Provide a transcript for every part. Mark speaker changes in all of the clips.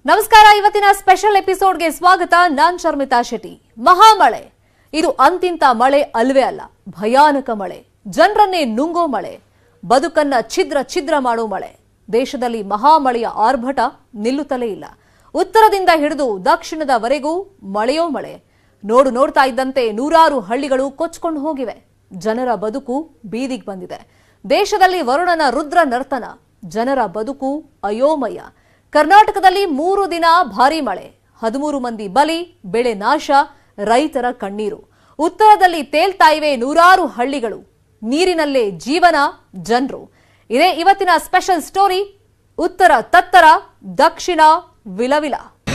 Speaker 1: ನಮಸ್ಕಾರ ಇವತ್ತಿನ ಸ್ಪೆಷಲ್ ಎಪಿಸೋಡ್ಗೆ ಸ್ವಾಗತ ನಾನ್ ಶರ್ಮಿತಾ ಶೆಟ್ಟಿ ಮಹಾಮಳೆ ಇದು ಅಂತಿಂತ ಮಳೆ ಅಲ್ವೇ ಅಲ್ಲ ಭಯಾನಕ ಮಳೆ ಜನರನ್ನೇ ನುಂಗೋ ಮಳೆ ಬದುಕನ್ನ ಛಿದ್ರ ಛಿದ್ರ ಮಾಡೋ ಮಳೆ ದೇಶದಲ್ಲಿ ಮಹಾಮಳೆಯ ಆರ್ಭಟ ನಿಲ್ಲುತ್ತಲೇ ಇಲ್ಲ ಉತ್ತರದಿಂದ ಹಿಡಿದು ದಕ್ಷಿಣದವರೆಗೂ ಮಳೆಯೋ ಮಳೆ ನೋಡು ನೋಡ್ತಾ ಇದ್ದಂತೆ ನೂರಾರು ಹಳ್ಳಿಗಳು ಕೊಚ್ಕೊಂಡು ಹೋಗಿವೆ ಜನರ ಬದುಕು ಬೀದಿಗೆ ಬಂದಿದೆ ದೇಶದಲ್ಲಿ ವರುಣನ ರುದ್ರ ನರ್ತನ ಜನರ ಬದುಕು ಅಯೋಮಯ ಕರ್ನಾಟಕದಲ್ಲಿ ಮೂರು ದಿನ ಭಾರೀ ಮಳೆ ಹದಿಮೂರು ಮಂದಿ ಬಲಿ ಬೆಳೆ ನಾಶ ರೈತರ ಕಣ್ಣೀರು ಉತ್ತರದಲ್ಲಿ ತೇಲ್ತಾ ಇವೆ ನೂರಾರು ಹಳ್ಳಿಗಳು ನೀರಿನಲ್ಲೇ ಜೀವನ ಜನರು ಇದೇ ಇವತ್ತಿನ ಸ್ಪೆಷಲ್ ಸ್ಟೋರಿ ಉತ್ತರ ತತ್ತರ ದಕ್ಷಿಣ ವಿಲವಿಲ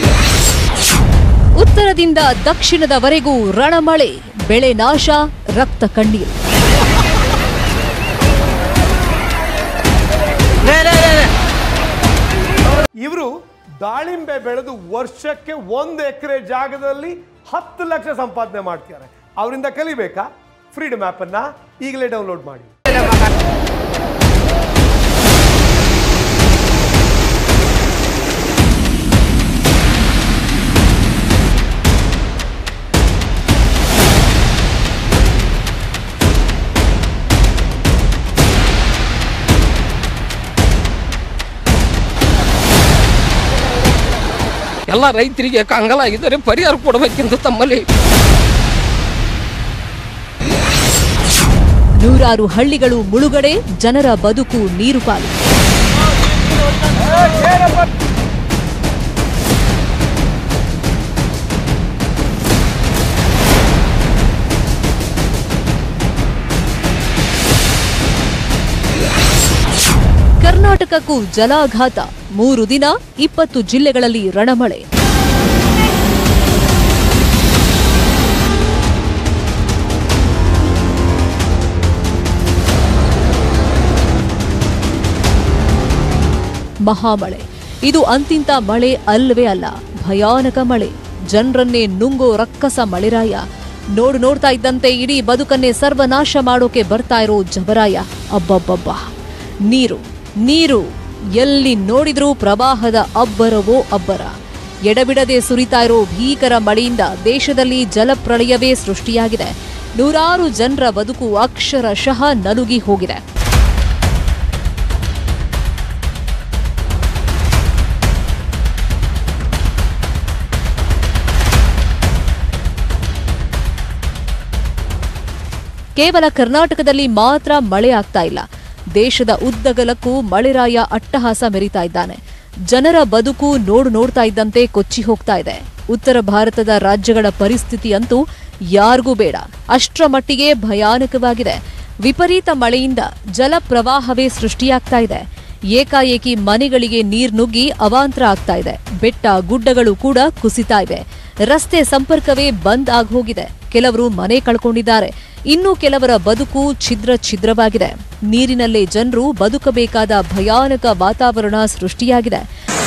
Speaker 1: ಉತ್ತರದಿಂದ ದಕ್ಷಿಣದವರೆಗೂ ರಣಮಳೆ ಬೆಳೆ ನಾಶ ರಕ್ತ ಕಣ್ಣೀರು
Speaker 2: ಇವರು ದಾಳಿಂಬೆ ಬೆಳೆದು ವರ್ಷಕ್ಕೆ ಒಂದು ಎಕರೆ ಜಾಗದಲ್ಲಿ ಹತ್ತು ಲಕ್ಷ ಸಂಪಾದನೆ ಮಾಡ್ತಾರೆ ಅವರಿಂದ ಕಲಿಬೇಕಾ ಫ್ರೀಡಮ್ ಅನ್ನ ಈಗಲೇ ಡೌನ್ಲೋಡ್ ಮಾಡಿ
Speaker 3: ಎಲ್ಲ ರೈತರಿಗೆ ಕಂಗಾಲಾಗಿದ್ದಾರೆ ಪರಿಹಾರ ಕೊಡಬೇಕೆಂದು ತಮ್ಮಲ್ಲಿ
Speaker 1: ನೂರಾರು ಹಳ್ಳಿಗಳು ಮುಳುಗಡೆ ಜನರ ಬದುಕು ನೀರು ಪಾಲು ಕರ್ನಾಟಕಕ್ಕೂ ಜಲಾಘಾತ ಮೂರು ದಿನ ಇಪ್ಪತ್ತು ಜಿಲ್ಲೆಗಳಲ್ಲಿ ರಣಮಳೆ ಮಹಾಮಳೆ ಇದು ಅಂತಿಂತ ಮಳೆ ಅಲ್ವೇ ಅಲ್ಲ ಭಯಾನಕ ಮಳೆ ಜನರನ್ನೇ ನುಂಗೋ ರಕ್ಕಸ ಮಳೆರಾಯ ನೋಡು ನೋಡ್ತಾ ಇದ್ದಂತೆ ಇಡೀ ಬದುಕನ್ನೇ ಸರ್ವನಾಶ ಮಾಡೋಕೆ ಬರ್ತಾ ಇರೋ ಜಬರಾಯ ಅಬ್ಬಬ್ಬಬ್ಬ ನೀರು ನೀರು ಎಲ್ಲಿ ನೋಡಿದ್ರೂ ಪ್ರವಾಹದ ಅಬ್ಬರವೋ ಅಬ್ಬರ ಎಡಬಿಡದೆ ಸುರಿತಾ ಇರೋ ಭೀಕರ ಮಳೆಯಿಂದ ದೇಶದಲ್ಲಿ ಜಲಪ್ರಳಯವೇ ಸೃಷ್ಟಿಯಾಗಿದೆ ನೂರಾರು ಜನರ ಬದುಕು ಅಕ್ಷರಶಃ ನಲುಗಿ ಹೋಗಿದೆ ಕೇವಲ ಕರ್ನಾಟಕದಲ್ಲಿ ಮಾತ್ರ ಮಳೆ ಆಗ್ತಾ ಇಲ್ಲ ದೇಶದ ಉದ್ದಗಲಕ್ಕೂ ಮಳೆರಾಯ ಅಟ್ಟಹಾಸ ಮೆರಿತಾ ಇದ್ದಾನೆ ಜನರ ಬದುಕು ನೋಡು ನೋಡ್ತಾ ಇದ್ದಂತೆ ಕೊಚ್ಚಿ ಹೋಗ್ತಾ ಇದೆ ಉತ್ತರ ಭಾರತದ ರಾಜ್ಯಗಳ ಪರಿಸ್ಥಿತಿ ಅಂತೂ ಯಾರಿಗೂ ಬೇಡ ಅಷ್ಟರ ಮಟ್ಟಿಗೆ ಭಯಾನಕವಾಗಿದೆ ವಿಪರೀತ ಮಳೆಯಿಂದ ಜಲ ಪ್ರವಾಹವೇ ಸೃಷ್ಟಿಯಾಗ್ತಾ ಇದೆ ಏಕಾಏಕಿ ಮನೆಗಳಿಗೆ ನೀರ್ ನುಗ್ಗಿ ಅವಾಂತರ ಆಗ್ತಾ ಇದೆ ಬೆಟ್ಟ ಗುಡ್ಡಗಳು ಕೂಡ ಕುಸಿತಾ ಇವೆ ರಸ್ತೆ ಸಂಪರ್ಕವೇ ಬಂದ್ ಆಗೋಗಿದೆ ಕೆಲವರು ಮನೆ ಕಳ್ಕೊಂಡಿದ್ದಾರೆ ಇನ್ನು ಕೆಲವರ ಬದುಕು ಛಿದ್ರ ಛಿದ್ರವಾಗಿದೆ ನೀರಿನಲ್ಲೇ ಜನರು ಬದುಕಬೇಕಾದ ಭಯಾನಕ ವಾತಾವರಣ ಸೃಷ್ಟಿಯಾಗಿದೆ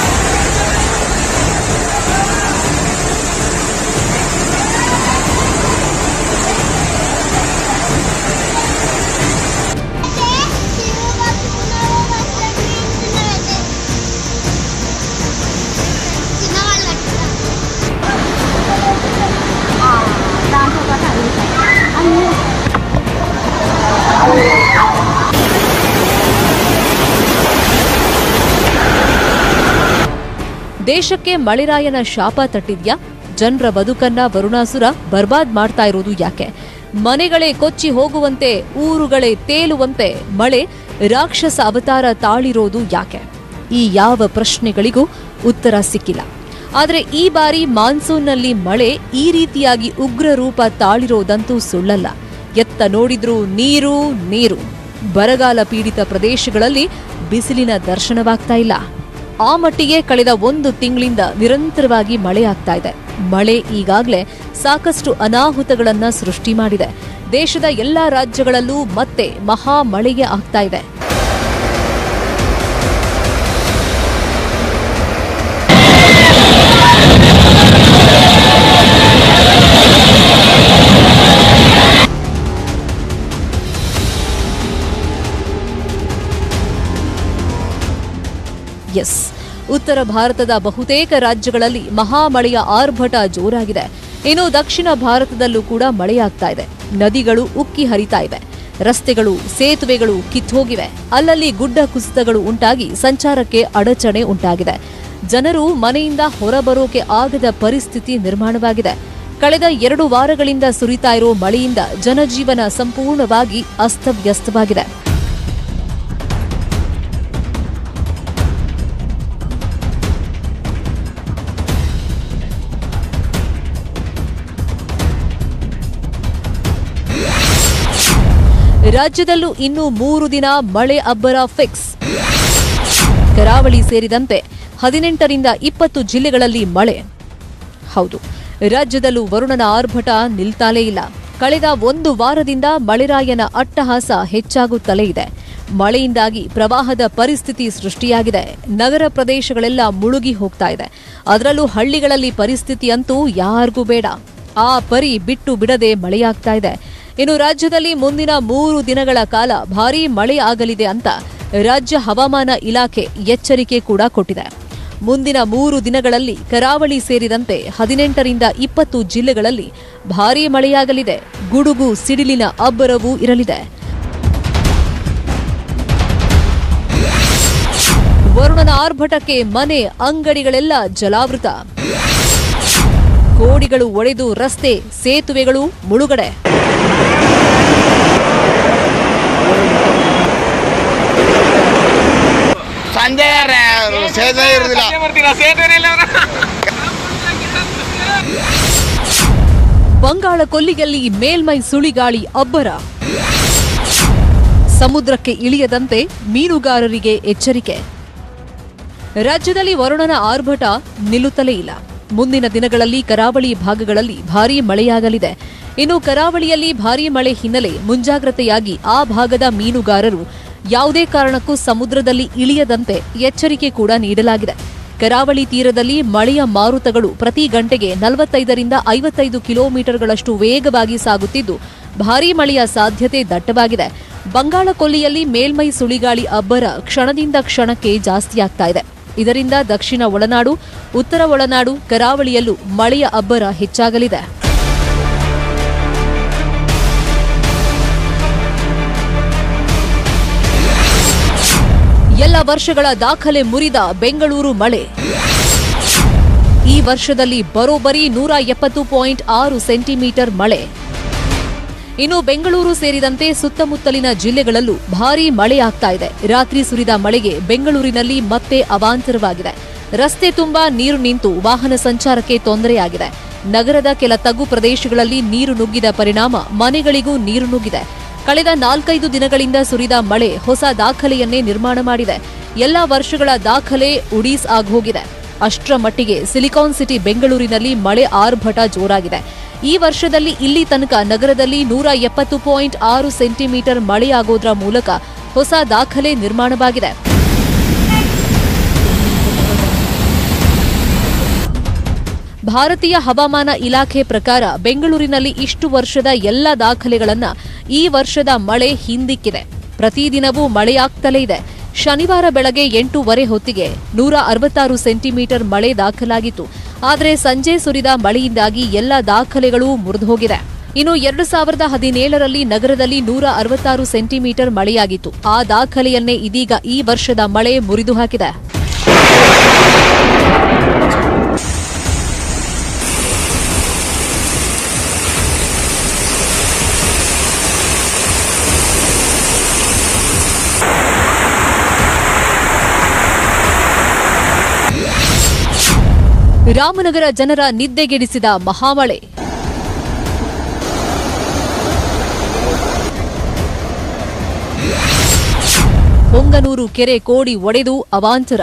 Speaker 1: ದೇಶಕ್ಕೆ ಮಳೆರಾಯನ ಶಾಪ ತಟ್ಟಿದ್ಯಾ ಜನರ ಬದುಕನ್ನ ವರುಣಾಸುರ ಬರ್ಬಾದ್ ಮಾಡ್ತಾ ಇರೋದು ಯಾಕೆ ಮನೆಗಳೇ ಕೊಚ್ಚಿ ಹೋಗುವಂತೆ ಊರುಗಳೇ ತೇಲುವಂತೆ ಮಳೆ ರಾಕ್ಷಸ ಅವತಾರ ತಾಳಿರೋದು ಯಾಕೆ ಈ ಯಾವ ಪ್ರಶ್ನೆಗಳಿಗೂ ಉತ್ತರ ಸಿಕ್ಕಿಲ್ಲ ಆದರೆ ಈ ಬಾರಿ ಮಾನ್ಸೂನ್ನಲ್ಲಿ ಮಳೆ ಈ ರೀತಿಯಾಗಿ ಉಗ್ರ ರೂಪ ತಾಳಿರೋದಂತೂ ಸುಳ್ಳಲ್ಲ ಎತ್ತ ನೋಡಿದ್ರೂ ನೀರು ನೀರು ಬರಗಾಲ ಪೀಡಿತ ಪ್ರದೇಶಗಳಲ್ಲಿ ಬಿಸಿಲಿನ ದರ್ಶನವಾಗ್ತಾ ಇಲ್ಲ ಆ ಮಟ್ಟಿಗೆ ಕಳೆದ ಒಂದು ತಿಂಗಳಿಂದ ನಿರಂತರವಾಗಿ ಮಳೆ ಆಗ್ತಾ ಇದೆ ಮಳೆ ಈಗಾಗಲೇ ಸಾಕಷ್ಟು ಅನಾಹುತಗಳನ್ನ ಸೃಷ್ಟಿ ಮಾಡಿದೆ ದೇಶದ ಎಲ್ಲಾ ರಾಜ್ಯಗಳಲ್ಲೂ ಮತ್ತೆ ಮಹಾ ಮಳೆಗೆ ಆಗ್ತಾ ಇದೆ ಎಸ್ ಉತ್ತರ ಭಾರತದ ಬಹುತೇಕ ರಾಜ್ಯಗಳಲ್ಲಿ ಮಹಾಮಳೆಯ ಆರ್ಭಟ ಜೋರಾಗಿದೆ ಇನ್ನು ದಕ್ಷಿಣ ಭಾರತದಲ್ಲೂ ಕೂಡ ಮಳೆಯಾಗ್ತಾ ಇದೆ ನದಿಗಳು ಉಕ್ಕಿ ಹರಿತಾ ಇವೆ ರಸ್ತೆಗಳು ಸೇತುವೆಗಳು ಕಿತ್ತೋಗಿವೆ ಅಲ್ಲಲ್ಲಿ ಗುಡ್ಡ ಕುಸಿತಗಳು ಉಂಟಾಗಿ ಸಂಚಾರಕ್ಕೆ ಅಡಚಣೆ ಉಂಟಾಗಿದೆ ಜನರು ಮನೆಯಿಂದ ಹೊರಬರೋಕೆ ಆಗದ ಪರಿಸ್ಥಿತಿ ನಿರ್ಮಾಣವಾಗಿದೆ ಕಳೆದ ಎರಡು ವಾರಗಳಿಂದ ಸುರಿತಾ ಇರೋ ಮಳೆಯಿಂದ ಜನಜೀವನ ಸಂಪೂರ್ಣವಾಗಿ ಅಸ್ತವ್ಯಸ್ತವಾಗಿದೆ ರಾಜ್ಯದಲ್ಲೂ ಇನ್ನೂ ಮೂರು ದಿನ ಮಳೆ ಅಬ್ಬರ ಫಿಕ್ಸ್ ಕರಾವಳಿ ಸೇರಿದಂತೆ ಹದಿನೆಂಟರಿಂದ ಇಪ್ಪತ್ತು ಜಿಲ್ಲೆಗಳಲ್ಲಿ ಮಳೆ ಹೌದು ರಾಜ್ಯದಲ್ಲೂ ವರುಣನ ಆರ್ಭಟ ನಿಲ್ತಾಲೇ ಇಲ್ಲ ಕಳೆದ ಒಂದು ವಾರದಿಂದ ಮಳೆರಾಯನ ಅಟ್ಟಹಾಸ ಹೆಚ್ಚಾಗುತ್ತಲೇ ಇದೆ ಮಳೆಯಿಂದಾಗಿ ಪ್ರವಾಹದ ಪರಿಸ್ಥಿತಿ ಸೃಷ್ಟಿಯಾಗಿದೆ ನಗರ ಪ್ರದೇಶಗಳೆಲ್ಲ ಮುಳುಗಿ ಹೋಗ್ತಾ ಇದೆ ಅದರಲ್ಲೂ ಹಳ್ಳಿಗಳಲ್ಲಿ ಪರಿಸ್ಥಿತಿ ಅಂತೂ ಯಾರಿಗೂ ಬೇಡ ಆ ಪರಿ ಬಿಟ್ಟು ಬಿಡದೆ ಮಳೆಯಾಗ್ತಾ ಇದೆ ಇನ್ನು ರಾಜ್ಯದಲ್ಲಿ ಮುಂದಿನ ಮೂರು ದಿನಗಳ ಕಾಲ ಭಾರೀ ಮಳೆ ಆಗಲಿದೆ ಅಂತ ರಾಜ್ಯ ಹವಾಮಾನ ಇಲಾಖೆ ಎಚ್ಚರಿಕೆ ಕೂಡ ಕೊಟ್ಟಿದೆ ಮುಂದಿನ ಮೂರು ದಿನಗಳಲ್ಲಿ ಕರಾವಳಿ ಸೇರಿದಂತೆ ಹದಿನೆಂಟರಿಂದ ಇಪ್ಪತ್ತು ಜಿಲ್ಲೆಗಳಲ್ಲಿ ಭಾರೀ ಮಳೆಯಾಗಲಿದೆ ಗುಡುಗು ಸಿಡಿಲಿನ ಅಬ್ಬರವೂ ಇರಲಿದೆ ವರುಣನ ಆರ್ಭಟಕ್ಕೆ ಮನೆ ಅಂಗಡಿಗಳೆಲ್ಲ ಜಲಾವೃತ ಕೋಡಿಗಳು ಒಡೆದು ರಸ್ತೆ ಸೇತುವೆಗಳು ಮುಳುಗಡೆ
Speaker 4: ಸಂಜೆ ಸೇದೆ ಇರುದಿಲ್ಲ
Speaker 1: ಬಂಗಾಳ ಕೊಲ್ಲಿಯಲ್ಲಿ ಮೇಲ್ಮೈ ಸುಳಿಗಾಳಿ ಅಬ್ಬರ ಸಮುದ್ರಕ್ಕೆ ಇಳಿಯದಂತೆ ಮೀನುಗಾರರಿಗೆ ಎಚ್ಚರಿಕೆ ರಾಜ್ಯದಲ್ಲಿ ವರುಣನ ಆರ್ಭಟ ನಿಲ್ಲುತ್ತಲೇ ಇಲ್ಲ ಮುಂದಿನ ದಿನಗಳಲ್ಲಿ ಕರಾವಳಿ ಭಾಗಗಳಲ್ಲಿ ಭಾರೀ ಮಳೆಯಾಗಲಿದೆ ಇನ್ನು ಕರಾವಳಿಯಲ್ಲಿ ಭಾರೀ ಮಳೆ ಹಿನ್ನೆಲೆ ಮುಂಜಾಗ್ರತೆಯಾಗಿ ಆ ಭಾಗದ ಮೀನುಗಾರರು ಯಾವುದೇ ಕಾರಣಕ್ಕೂ ಸಮುದ್ರದಲ್ಲಿ ಇಳಿಯದಂತೆ ಎಚ್ಚರಿಕೆ ಕೂಡ ನೀಡಲಾಗಿದೆ ಕರಾವಳಿ ತೀರದಲ್ಲಿ ಮಳೆಯ ಮಾರುತಗಳು ಪ್ರತಿ ಗಂಟೆಗೆ ನಲವತ್ತೈದರಿಂದ ಐವತ್ತೈದು ಕಿಲೋಮೀಟರ್ಗಳಷ್ಟು ವೇಗವಾಗಿ ಸಾಗುತ್ತಿದ್ದು ಭಾರೀ ಮಳೆಯ ಸಾಧ್ಯತೆ ದಟ್ಟವಾಗಿದೆ ಬಂಗಾಳ ಕೊಲ್ಲಿಯಲ್ಲಿ ಮೇಲ್ಮೈ ಸುಳಿಗಾಳಿ ಅಬ್ಬರ ಕ್ಷಣದಿಂದ ಕ್ಷಣಕ್ಕೆ ಜಾಸ್ತಿಯಾಗ್ತಾ ಇದೆ ಇದರಿಂದ ದಕ್ಷಿಣ ಒಳನಾಡು ಉತ್ತರ ಒಳನಾಡು ಕರಾವಳಿಯಲ್ಲೂ ಮಳೆಯ ಅಬ್ಬರ ಹೆಚ್ಚಾಗಲಿದೆ ಎಲ್ಲ ವರ್ಷಗಳ ದಾಖಲೆ ಮುರಿದ ಬೆಂಗಳೂರು ಮಳೆ ಈ ವರ್ಷದಲ್ಲಿ ಬರೋಬ್ಬರಿ ನೂರ ಎಪ್ಪತ್ತು ಪಾಯಿಂಟ್ ಆರು ಸೆಂಟಿಮೀಟರ್ ಮಳೆ ಇನ್ನು ಬೆಂಗಳೂರು ಸೇರಿದಂತೆ ಸುತ್ತಮುತ್ತಲಿನ ಜಿಲ್ಲೆಗಳಲ್ಲೂ ಭಾರೀ ಮಳೆಯಾಗ್ತಾ ಇದೆ ರಾತ್ರಿ ಸುರಿದ ಮಳೆಗೆ ಬೆಂಗಳೂರಿನಲ್ಲಿ ಮತ್ತೆ ಅವಾಂತರವಾಗಿದೆ ರಸ್ತೆ ತುಂಬಾ ನೀರು ನಿಂತು ವಾಹನ ಸಂಚಾರಕ್ಕೆ ತೊಂದರೆಯಾಗಿದೆ ನಗರದ ಕೆಲ ತಗ್ಗು ಪ್ರದೇಶಗಳಲ್ಲಿ ನೀರು ನುಗ್ಗಿದ ಪರಿಣಾಮ ಮನೆಗಳಿಗೂ ನೀರು ನುಗ್ಗಿದೆ ಕಳೆದ ನಾಲ್ಕೈದು ದಿನಗಳಿಂದ ಸುರಿದ ಮಳೆ ಹೊಸ ದಾಖಲೆಯನ್ನೇ ನಿರ್ಮಾಣ ಮಾಡಿದೆ ಎಲ್ಲಾ ವರ್ಷಗಳ ದಾಖಲೆ ಉಡೀಸ್ ಆಗೋಗಿದೆ ಅಷ್ಟರ ಮಟ್ಟಿಗೆ ಸಿಲಿಕಾನ್ ಸಿಟಿ ಬೆಂಗಳೂರಿನಲ್ಲಿ ಮಳೆ ಆರ್ಭಟ ಜೋರಾಗಿದೆ ಈ ವರ್ಷದಲ್ಲಿ ಇಲ್ಲಿ ತನಕ ನಗರದಲ್ಲಿ ನೂರ ಎಪ್ಪತ್ತು ಪಾಯಿಂಟ್ ಆರು ಸೆಂಟಿಮೀಟರ್ ಮಳೆಯಾಗೋದ್ರ ಮೂಲಕ ಹೊಸ ದಾಖಲೆ ನಿರ್ಮಾಣವಾಗಿದೆ ಭಾರತೀಯ ಹವಾಮಾನ ಇಲಾಖೆ ಪ್ರಕಾರ ಬೆಂಗಳೂರಿನಲ್ಲಿ ಇಷ್ಟು ವರ್ಷದ ಎಲ್ಲ ದಾಖಲೆಗಳನ್ನ ಈ ವರ್ಷದ ಮಳೆ ಹಿಂದಿಕ್ಕಿದೆ ಪ್ರತಿದಿನವೂ ಮಳೆಯಾಗ್ತಲೇ ಇದೆ ಶನಿವಾರ ಬೆಳಗ್ಗೆ ಎಂಟೂವರೆ ಹೊತ್ತಿಗೆ ನೂರ ಅರವತ್ತಾರು ಸೆಂಟಿಮೀಟರ್ ಮಳೆ ದಾಖಲಾಗಿತ್ತು ಆದರೆ ಸಂಜೆ ಸುರಿದ ಮಳೆಯಿಂದಾಗಿ ಎಲ್ಲ ದಾಖಲೆಗಳೂ ಮುರಿದುಹೋಗಿದೆ ಇನ್ನು ಎರಡು ಸಾವಿರದ ಹದಿನೇಳರಲ್ಲಿ ನಗರದಲ್ಲಿ ನೂರ ಅರವತ್ತಾರು ಸೆಂಟಿಮೀಟರ್ ಮಳೆಯಾಗಿತ್ತು ಆ ದಾಖಲೆಯನ್ನೇ ಇದೀಗ ಈ ವರ್ಷದ ಮಳೆ ಮುರಿದು ಹಾಕಿದೆ ರಾಮನಗರ ಜನರ ನಿದ್ದೆಗೆಡಿಸಿದ ಮಹಾಮಳೆ ಹೊಂಗನೂರು ಕೆರೆ ಕೋಡಿ ಒಡೆದು ಅವಾಂತರ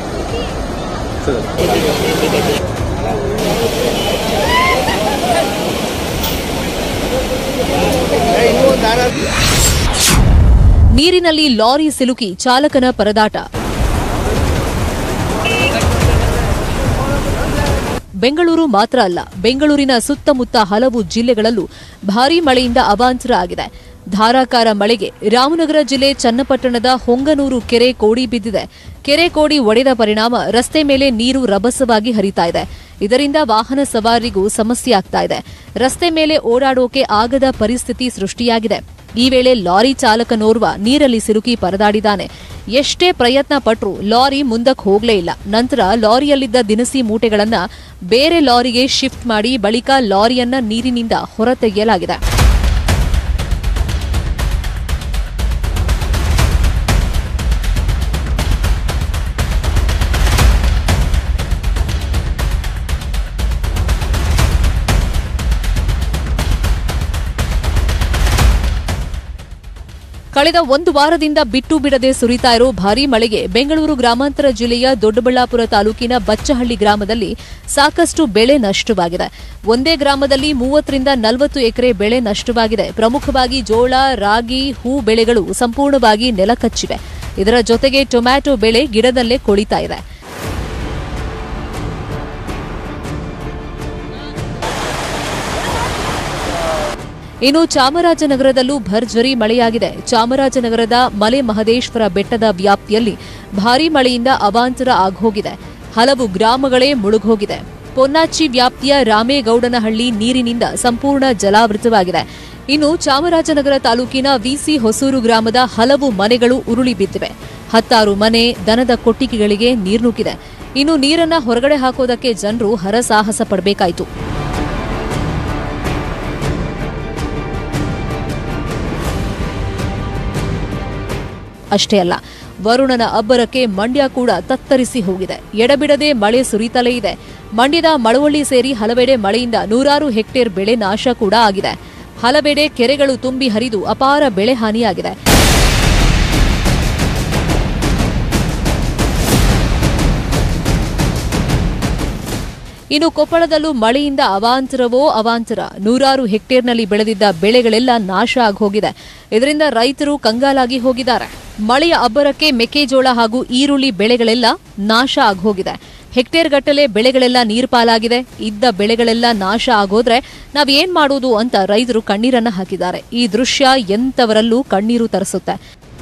Speaker 1: ನೀರಿನಲ್ಲಿ ಲಾರಿ ಸಿಲುಕಿ ಚಾಲಕನ ಪರದಾಟ ಬೆಂಗಳೂರು ಮಾತ್ರ ಅಲ್ಲ ಬೆಂಗಳೂರಿನ ಸುತ್ತಮುತ್ತ ಹಲವು ಜಿಲ್ಲೆಗಳಲ್ಲೂ ಭಾರೀ ಮಳೆಯಿಂದ ಅವಾಂತರ ಆಗಿದೆ ಧಾರಾಕಾರ ಮಳೆಗೆ ರಾಮನಗರ ಜಿಲ್ಲೆ ಚನ್ನಪಟ್ಟಣದ ಹೊಂಗನೂರು ಕೆರೆ ಕೋಡಿ ಬಿದ್ದಿದೆ ಕೆರೆ ಕೋಡಿ ಒಡೆದ ಪರಿಣಾಮ ರಸ್ತೆ ಮೇಲೆ ನೀರು ರಭಸವಾಗಿ ಹರಿತಾ ಇದೆ ಇದರಿಂದ ವಾಹನ ಸವಾರಿಗೂ ಸಮಸ್ಯೆ ಆಗ್ತಾ ಇದೆ ರಸ್ತೆ ಮೇಲೆ ಓಡಾಡೋಕೆ ಆಗದ ಪರಿಸ್ಥಿತಿ ಸೃಷ್ಟಿಯಾಗಿದೆ ಈ ವೇಳೆ ಲಾರಿ ಚಾಲಕನೋರ್ವ ನೀರಲ್ಲಿ ಸಿಲುಕಿ ಪರದಾಡಿದ್ದಾನೆ ಎಷ್ಟೇ ಪ್ರಯತ್ನ ಪಟ್ರೂ ಲಾರಿ ಮುಂದಕ್ಕೆ ಹೋಗ್ಲೇ ಇಲ್ಲ ನಂತರ ಲಾರಿಯಲ್ಲಿದ್ದ ದಿನಸಿ ಮೂಟೆಗಳನ್ನ ಬೇರೆ ಲಾರಿಗೆ ಶಿಫ್ಟ್ ಮಾಡಿ ಬಳಿಕ ಲಾರಿಯನ್ನ ನೀರಿನಿಂದ ಹೊರತೆಗೆಯಲಾಗಿದೆ ಕಳೆದ ಒಂದು ವಾರದಿಂದ ಬಿಟ್ಟು ಬಿಡದೆ ಸುರಿತಾ ಇರೋ ಭಾರೀ ಮಳೆಗೆ ಬೆಂಗಳೂರು ಗ್ರಾಮಾಂತರ ಜಿಲ್ಲೆಯ ದೊಡ್ಡಬಳ್ಳಾಪುರ ತಾಲೂಕಿನ ಬಚ್ಚಹಳ್ಳಿ ಗ್ರಾಮದಲ್ಲಿ ಸಾಕಷ್ಟು ಬೆಳೆ ನಷ್ಟವಾಗಿದೆ ಒಂದೇ ಗ್ರಾಮದಲ್ಲಿ ಮೂವತ್ತರಿಂದ ನಲವತ್ತು ಎಕರೆ ಬೆಳೆ ನಷ್ಟವಾಗಿದೆ ಪ್ರಮುಖವಾಗಿ ಜೋಳ ರಾಗಿ ಹೂ ಬೆಳೆಗಳು ಸಂಪೂರ್ಣವಾಗಿ ನೆಲಕಚ್ಚಿವೆ ಇದರ ಜೊತೆಗೆ ಟೊಮ್ಯಾಟೊ ಬೆಳೆ ಗಿಡದಲ್ಲೇ ಕೊಳಿತಾ ಇದೆ ಇನ್ನು ಚಾಮರಾಜನಗರದಲ್ಲೂ ಭರ್ಜರಿ ಮಳೆಯಾಗಿದೆ ಚಾಮರಾಜನಗರದ ಮಲೆ ಮಹದೇಶ್ವರ ಬೆಟ್ಟದ ವ್ಯಾಪ್ತಿಯಲ್ಲಿ ಭಾರೀ ಮಳೆಯಿಂದ ಅವಾಂತರ ಆಗೋಗಿದೆ ಹಲವು ಗ್ರಾಮಗಳೇ ಮುಳುಗೋಗಿದೆ ಪೊನ್ನಾಚಿ ವ್ಯಾಪ್ತಿಯ ರಾಮೇಗೌಡನಹಳ್ಳಿ ನೀರಿನಿಂದ ಸಂಪೂರ್ಣ ಜಲಾವೃತವಾಗಿದೆ ಇನ್ನು ಚಾಮರಾಜನಗರ ತಾಲೂಕಿನ ವಿಸಿ ಹೊಸೂರು ಗ್ರಾಮದ ಹಲವು ಮನೆಗಳು ಉರುಳಿ ಬಿದ್ದಿವೆ ಹತ್ತಾರು ಮನೆ ದನದ ಕೊಟ್ಟಿಗೆಗಳಿಗೆ ನೀರು ನುಗ್ಗಿದೆ ಇನ್ನು ನೀರನ್ನ ಹೊರಗಡೆ ಹಾಕೋದಕ್ಕೆ ಜನರು ಹರಸಾಹಸ ಪಡಬೇಕಾಯಿತು ಅಷ್ಟೇ ಅಲ್ಲ ವರುಣನ ಅಬ್ಬರಕ್ಕೆ ಮಂಡ್ಯ ಕೂಡ ತತ್ತರಿಸಿ ಹೋಗಿದೆ ಎಡಬಿಡದೆ ಮಳೆ ಸುರಿತಲೇ ಇದೆ ಮಂಡ್ಯದ ಮಳವಳ್ಳಿ ಸೇರಿ ಹಲವೆಡೆ ಮಳೆಯಿಂದ ನೂರಾರು ಹೆಕ್ಟೇರ್ ಬೆಳೆ ನಾಶ ಕೂಡ ಆಗಿದೆ ಹಲವೆಡೆ ಕೆರೆಗಳು ತುಂಬಿ ಹರಿದು ಅಪಾರ ಬೆಳೆ ಹಾನಿಯಾಗಿದೆ ಇನ್ನು ಕೊಪ್ಪಳದಲ್ಲೂ ಮಳೆಯಿಂದ ಅವಾಂತರವೋ ಅವಾಂತರ ನೂರಾರು ಹೆಕ್ಟೇರ್ನಲ್ಲಿ ಬೆಳೆದಿದ್ದ ಬೆಳೆಗಳೆಲ್ಲ ನಾಶ ಆಗೋಗಿದೆ ಇದರಿಂದ ರೈತರು ಕಂಗಾಲಾಗಿ ಹೋಗಿದ್ದಾರೆ ಮಳೆಯ ಅಬ್ಬರಕ್ಕೆ ಮೆಕ್ಕೆಜೋಳ ಹಾಗೂ ಈರುಳ್ಳಿ ಬೆಳೆಗಳೆಲ್ಲ ನಾಶ ಆಗೋಗಿದೆ ಹೆಕ್ಟೇರ್ ಗಟ್ಟಲೆ ಬೆಳೆಗಳೆಲ್ಲ ನೀರ್ಪಾಲಾಗಿದೆ ಇದ್ದ ಬೆಳೆಗಳೆಲ್ಲ ನಾಶ ಆಗೋದ್ರೆ ನಾವೇನ್ ಮಾಡೋದು ಅಂತ ರೈತರು ಕಣ್ಣೀರನ್ನ ಹಾಕಿದ್ದಾರೆ ಈ ದೃಶ್ಯ ಎಂತವರಲ್ಲೂ ಕಣ್ಣೀರು ತರಿಸುತ್ತೆ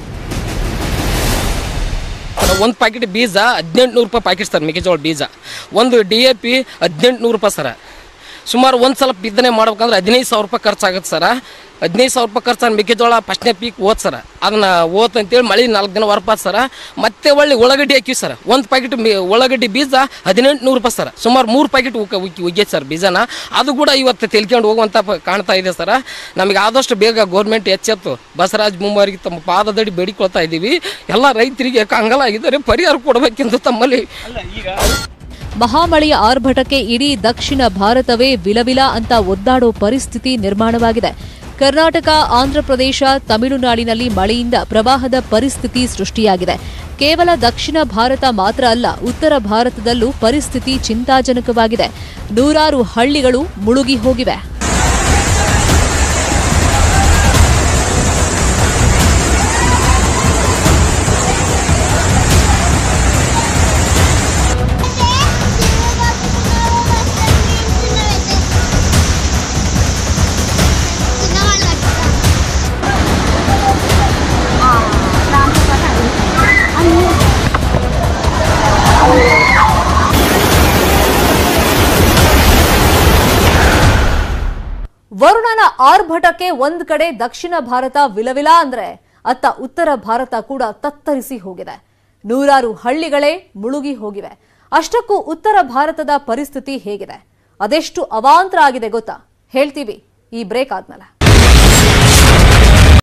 Speaker 3: ಒಂದು ಪ್ಯಾಕೆಟ್ ಬೀಜ ಹದಿನೆಂಟುನೂರು ರೂಪಾಯಿ ಪ್ಯಾಕೆಟ್ ಸರ್ ಮೆಕ್ಕೆಜೋಳ ಬೀಜ ಒಂದು ಡಿ ಎ ಪಿ ಹದಿನೆಂಟುನೂರು ರೂಪಾಯಿ ಸರ ಸುಮಾರು ಒಂದು ಸಲ ಬಿತ್ತನೆ ಮಾಡ್ಬೇಕಂದ್ರೆ ಹದಿನೈದು ಸಾವಿರ ರೂಪಾಯಿ ಖರ್ಚಾಗುತ್ತೆ ಸರ ಹದಿನೈದು ಸಾವಿರ ರೂಪಾಯಿ ಖರ್ಚು ಮೆಕ್ಕೆಜೋಳ ಫಸ್ಟ್ನೇ ಪೀಕ್ ಓದ್ ಸರ ಅದನ್ನ ಓತ್ ಅಂತೇಳಿ ಮಳೆ ನಾಲ್ಕು ದಿನ ಹೊರಪಾತ್ ಸರ ಮತ್ತೆ ಒಳ್ಳೆ ಉಳ್ಳಾಗಡ್ಡಿ ಹಾಕಿವಿ ಸರ್ ಒಂದು ಪ್ಯಾಕೆಟ್ ಉಳ್ಳಾಗಡ್ಡಿ ಬೀಜ ಹದಿನೆಂಟುನೂರು ರೂಪಾಯಿ ಸರ್ ಸುಮಾರು ಮೂರು ಪ್ಯಾಕೆಟ್ ಒಗ್ಗೈತೆ ಸರ್ ಬೀಜನ ಅದು ಕೂಡ ಇವತ್ತು ತೆಲ್ಕೊಂಡು ಹೋಗುವಂತ ಪ- ಕಾಣ್ತಾ ಇದೆ ಸರ್ ನಮಗೆ ಆದಷ್ಟು ಬೇಗ ಗೋರ್ಮೆಂಟ್ ಎಚ್ಚೆತ್ತು ಬಸವರಾಜ್ ಬೊಮ್ಮಾರಿಗೆ ತಮ್ಮ ಪಾದದಡಿ ಬೇಡಿಕೊಳ್ತಾ ಇದ್ದೀವಿ ಎಲ್ಲ ರೈತರಿಗೆ ಕಂಗಲಾಗಿದ್ದಾರೆ ಪರಿಹಾರ ಕೊಡಬೇಕೆಂದು ತಮ್ಮಲ್ಲಿ
Speaker 1: ಮಹಾಮಳೆಯ ಆರ್ಭಟಕ್ಕೆ ಇಡೀ ದಕ್ಷಿಣ ಭಾರತವೇ ವಿಲವಿಲ ಅಂತ ಒದ್ದಾಡೋ ಪರಿಸ್ಥಿತಿ ನಿರ್ಮಾಣವಾಗಿದೆ ಕರ್ನಾಟಕ ಆಂಧ್ರಪ್ರದೇಶ ತಮಿಳುನಾಡಿನಲ್ಲಿ ಮಳೆಯಿಂದ ಪ್ರವಾಹದ ಪರಿಸ್ಥಿತಿ ಸೃಷ್ಟಿಯಾಗಿದೆ ಕೇವಲ ದಕ್ಷಿಣ ಭಾರತ ಮಾತ್ರ ಅಲ್ಲ ಉತ್ತರ ಭಾರತದಲ್ಲೂ ಪರಿಸ್ಥಿತಿ ಚಿಂತಾಜನಕವಾಗಿದೆ ನೂರಾರು ಹಳ್ಳಿಗಳು ಮುಳುಗಿ ಹೋಗಿವೆ ವರುಣನ ಆರ್ಭಟಕ್ಕೆ ಒಂದ್ ಕಡೆ ದಕ್ಷಿಣ ಭಾರತ ವಿಲವಿಲ ಅಂದ್ರೆ ಅತ್ತ ಉತ್ತರ ಭಾರತ ಕೂಡ ತತ್ತರಿಸಿ ಹೋಗಿದೆ ನೂರಾರು ಹಳ್ಳಿಗಳೇ ಮುಳುಗಿ ಹೋಗಿವೆ ಅಷ್ಟಕ್ಕೂ ಉತ್ತರ ಭಾರತದ ಪರಿಸ್ಥಿತಿ ಹೇಗಿದೆ ಅದೆಷ್ಟು ಅವಾಂತರ ಆಗಿದೆ ಗೊತ್ತಾ ಹೇಳ್ತೀವಿ ಈ ಬ್ರೇಕ್ ಆದ್ಮೇಲೆ